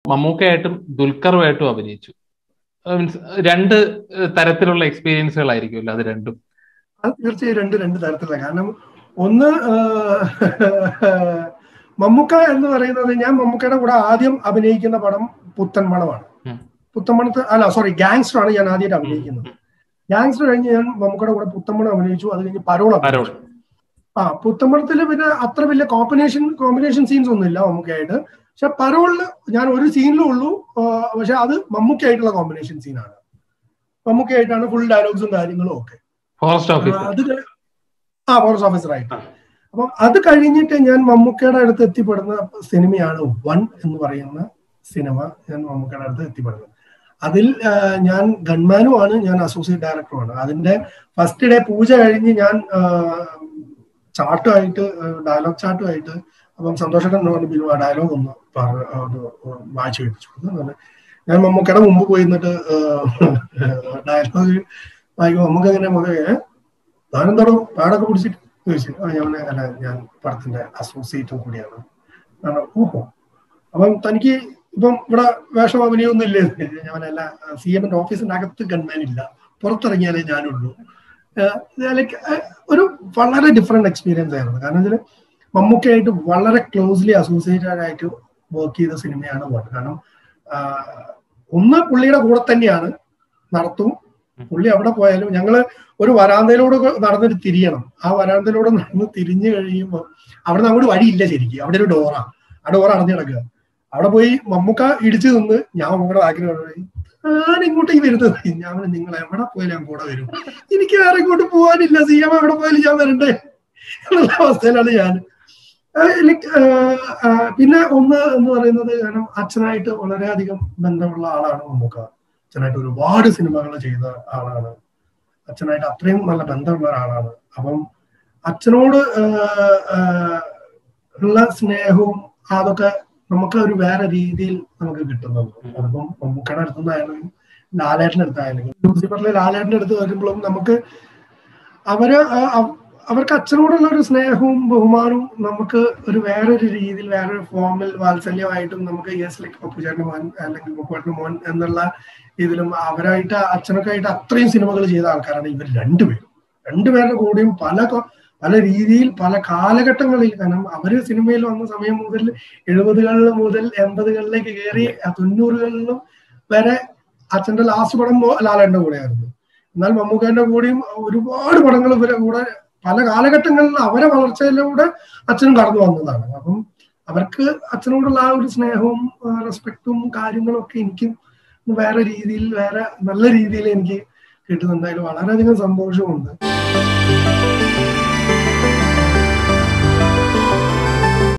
മമ്മൂക്കയായിട്ടും ദുൽഖറുമായിട്ടും അഭിനയിച്ചു മീൻസ് രണ്ട് തരത്തിലുള്ള എക്സ്പീരിയൻസുകളായിരിക്കുമല്ലോ അത് രണ്ടും അത് തീർച്ചയായും രണ്ട് രണ്ട് തരത്തിലുള്ള കാരണം ഒന്ന് മമ്മൂക്ക എന്ന് പറയുന്നത് ഞാൻ മമ്മൂക്കയുടെ കൂടെ ആദ്യം അഭിനയിക്കുന്ന പടം പുത്തൻമണമാണ് പുത്തൻമണത്ത് അല്ല സോറി ഗാങ്സ്റ്റർ ആണ് ഞാൻ ആദ്യമായിട്ട് അഭിനയിക്കുന്നത് ഗാങ്സ്റ്റർ കഴിഞ്ഞ് ഞാൻ മമ്മൂക്കയുടെ കൂടെ പുത്തൻമണം അഭിനയിച്ചു അത് കഴിഞ്ഞ് പരോൾ അഭിനയിച്ചു ആ പുത്തമ്പളത്തിൽ പിന്നെ അത്ര വലിയ കോമ്പിനേഷൻ കോമ്പിനേഷൻ സീൻസ് ഒന്നുമില്ല മമ്മൂക്കയായിട്ട് പക്ഷെ പരോളില് ഞാൻ ഒരു സീനിലും ഉള്ളൂ പക്ഷെ അത് മമ്മൂക്കയായിട്ടുള്ള കോമ്പിനേഷൻ സീനാണ് മമ്മൂക്കയായിട്ടാണ് ഫുൾ ഡയലോഗ്സും കാര്യങ്ങളും ഒക്കെ ഫോറസ്റ്റ് അത് ഓഫീസർ ആ ഫോറസ്റ്റ് ഓഫീസറായിട്ട് അപ്പം അത് കഴിഞ്ഞിട്ട് ഞാൻ മമ്മൂക്കയുടെ അടുത്ത് എത്തിപ്പെടുന്ന സിനിമയാണ് വൺ എന്ന് പറയുന്ന സിനിമ ഞാൻ മമ്മൂക്കയുടെ അടുത്ത് എത്തിപ്പെടുന്നത് അതിൽ ആ, ഞാൻ ഗൺമാനുമാണ് ഞാൻ അസോസിയേറ്റ് ഡയറക്ടറുമാണ് അതിന്റെ ഫസ്റ്റ് ഡേ പൂജ കഴിഞ്ഞ് ഞാൻ ചാർട്ടുമായിട്ട് ഡയലോഗ് ചാർട്ടുമായിട്ട് അപ്പം സന്തോഷേട്ടൻ പറഞ്ഞു ബിനു ആ ഡയലോഗ് ഒന്ന് പറ- ഒന്ന് വായിച്ചു കേൾപ്പിച്ചു കൊടുത്തു എന്ന് പറഞ്ഞു. ഞാൻ മമ്മൂക്കയുടെ മുമ്പ് പോയി നിന്നിട്ട് ഡയലോഗ് വായിക്കും നമുക്ക് എങ്ങനെ മുഖേ താനെന്താണോ പാടൊക്കെ പിടിച്ചിട്ട് ചോദിച്ചു ആ ഞാൻ പറഞ്ഞു, അല്ല ഞാൻ പടത്തിന്റെ അസോസിയേറ്റും കൂടിയാണ് കാരണം ഓഹോ അപ്പം തനിക്ക് ഇപ്പം ഇവിടെ വേഷം അഭിനയൊന്നും ഇല്ലേ ഞാൻ അല്ല സി എമ്മിന്റെ ഓഫീസിന്റെ അകത്ത് ഗൺമാൻ ഇല്ല പുറത്തിറങ്ങിയാലേ ഞാനുള്ളൂ ലൈക്ക് ഒരു വളരെ ഡിഫറെന്റ് എക്സ്പീരിയൻസ് ആയിരുന്നു കാരണം വെച്ചാൽ മമ്മൂക്കയായിട്ട് വളരെ ക്ലോസ്ലി അസോസിയേറ്റഡ് ആയിട്ട് വർക്ക് ചെയ്ത സിനിമയാണ് വൺ കാരണം ആ, ഒന്ന് പുള്ളിയുടെ കൂടെ തന്നെയാണ് നടത്തും പുള്ളി അവിടെ പോയാലും ഞങ്ങള് ഒരു വരാന്തയിലൂടെ നടന്നിട്ട് തിരിയണം ആ വരാന്തയിലൂടെ നടന്ന് തിരിഞ്ഞു കഴിയുമ്പോൾ അവിടെ നിന്ന് അങ്ങോട്ട് വഴിയില്ല ശരിക്കും അവിടെ ഒരു ഡോറാ ആ ഡോർ അടഞ്ഞു കിടക്കുക അവിടെ പോയി മമ്മൂക്ക ഇടിച്ചു നിന്ന് ഞാൻ മമ്മൂടെ ബാക്കിൽ പോയി ഞാൻ ഇങ്ങോട്ടേക്ക് വരുന്നത് ഞാൻ പറഞ്ഞു, നിങ്ങൾ എവിടെ പോയാലും ഞാൻ കൂടെ വരും എനിക്ക് വേറെ ഇങ്ങോട്ട് പോകാനില്ല സി എം എവിടെ പോയാലും ഞാൻ വരണ്ടേ എന്നുള്ള അവസ്ഥയിലാണ് ഞാൻ ആ, like, ആ, ആ, പിന്നെ ഒന്ന് എന്ന് പറയുന്നത് കാരണം അച്ഛനായിട്ട് വളരെയധികം ബന്ധമുള്ള ആളാണ് മമ്മൂക്ക അച്ഛനായിട്ട് ഒരുപാട് സിനിമകൾ ചെയ്ത ആളാണ് അച്ഛനായിട്ട് അത്രയും നല്ല ബന്ധമുള്ള ഒരാളാണ് അപ്പം അച്ഛനോട് ആ, ആ, ഉള്ള സ്നേഹവും അതൊക്കെ നമുക്ക് ഒരു വേറെ രീതിയിൽ നമുക്ക് കിട്ടുന്നുണ്ട് അതിപ്പം മമ്മൂക്കയുടെ അടുത്തുനിന്നായാലും ലാലേട്ടൻ്റെ അടുത്തായാലും ലൂസിഫറിലെ ലാലേട്ടൻ്റെ അടുത്ത് വരുമ്പോഴും നമുക്ക് അവര് ആ- അവ- അവർക്ക് അച്ഛനോടുള്ള ഒരു സ്നേഹവും ബഹുമാനവും നമുക്ക് ഒരു വേറൊരു രീതിയിൽ വേറൊരു ഫോമിൽ വാത്സല്യമായിട്ടും നമുക്ക് യെസ് ലൈക്ക് പപ്പുചേട്ടൻ്റെ മോൻ അല്ലെങ്കിൽ പപ്പുചേട്ടൻ്റെ മോൻ എന്നുള്ള ഇതിലും അവരായിട്ട് അച്ഛനൊക്കെ ആയിട്ട് അത്രയും സിനിമകൾ ചെയ്ത ആൾക്കാരാണ് ഇവർ രണ്ടുപേരും രണ്ടുപേരുടെ കൂടെയും പല കൊ- പല രീതിയിൽ പല കാലഘട്ടങ്ങളിൽ കാരണം അവര് സിനിമയിൽ വന്ന സമയം മുതൽ എഴുപതുകളിൽ മുതൽ എൺപതുകളിലേക്ക് കയറി ആ തൊണ്ണൂറുകളിലും വരെ അച്ഛന്റെ ലാസ്റ്റ് പടം മോ- ലാലേട്ടന്റെ കൂടെയായിരുന്നു എന്നാൽ മമ്മൂക്കന്റെ കൂടെയും ഒരുപാട് പടങ്ങൾ ഇവരെ കൂടെ പല കാലഘട്ടങ്ങളിൽ അവരെ വളർച്ചയിലൂടെ അച്ഛനും കടന്നു വന്നതാണ് അപ്പം അവർക്ക് അച്ഛനോടുള്ള ആ ഒരു സ്നേഹവും റെസ്പെക്റ്റും കാര്യങ്ങളും ഒക്കെ എനിക്കും വേറെ രീതിയിൽ വേറെ നല്ല രീതിയിൽ എനിക്ക് കിട്ടുന്നുണ്ട് അതിൽ വളരെയധികം സന്തോഷമുണ്ട്